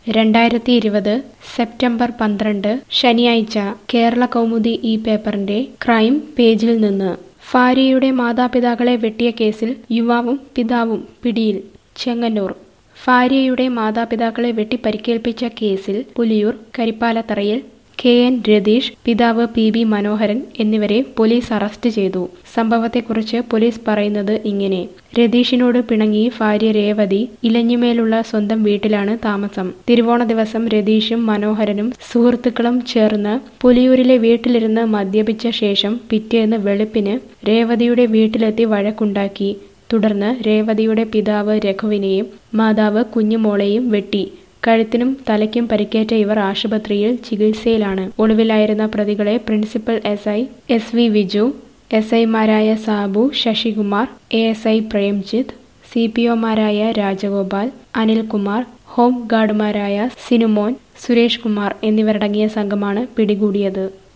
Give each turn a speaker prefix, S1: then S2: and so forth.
S1: രണ്ടായിരത്തി ഇരുപത് സെപ്റ്റംബർ പന്ത്രണ്ട് ശനിയാഴ്ച കേരള കൗമുദി ഈ പേപ്പറിന്റെ ക്രൈം പേജിൽ നിന്ന് ഭാര്യയുടെ മാതാപിതാക്കളെ വെട്ടിയ കേസിൽ യുവാവും പിതാവും പിടിയിൽ ചെങ്ങന്നൂർ ഭാര്യയുടെ മാതാപിതാക്കളെ വെട്ടി പരിക്കേൽപ്പിച്ച കേസിൽ പുലിയൂർ കരിപ്പാലത്തറയിൽ കെ എൻ രതീഷ് പിതാവ് പി ബി മനോഹരൻ എന്നിവരെ പോലീസ് അറസ്റ്റ് ചെയ്തു സംഭവത്തെക്കുറിച്ച് പോലീസ് പറയുന്നത് ഇങ്ങനെ രതീഷിനോട് പിണങ്ങി ഭാര്യ രേവതി ഇലഞ്ഞിമേലുള്ള സ്വന്തം വീട്ടിലാണ് താമസം തിരുവോണ ദിവസം രതീഷും മനോഹരനും സുഹൃത്തുക്കളും ചേർന്ന് പുലിയൂരിലെ വീട്ടിലിരുന്ന് മദ്യപിച്ച ശേഷം പിറ്റേന്ന് വെളുപ്പിന് രേവതിയുടെ വീട്ടിലെത്തി വഴക്കുണ്ടാക്കി തുടർന്ന് രേവതിയുടെ പിതാവ് രഘുവിനെയും മാതാവ് കുഞ്ഞുമോളെയും വെട്ടി കഴുത്തിനും തലയ്ക്കും പരിക്കേറ്റ ഇവർ ആശുപത്രിയിൽ ചികിത്സയിലാണ് ഒളിവിലായിരുന്ന പ്രതികളെ principal S I S V Viju S ഐമാരായ Sabu Sasikumar A S I Premjith C P ഒമാരായ രാജഗോപാൽ അനിൽകുമാർ ഹോം ഗാർഡുമാരായ സിനുമോൻ സുരേഷ് കുമാർ എന്നിവരടങ്ങിയ സംഘമാണ് പിടികൂടിയത്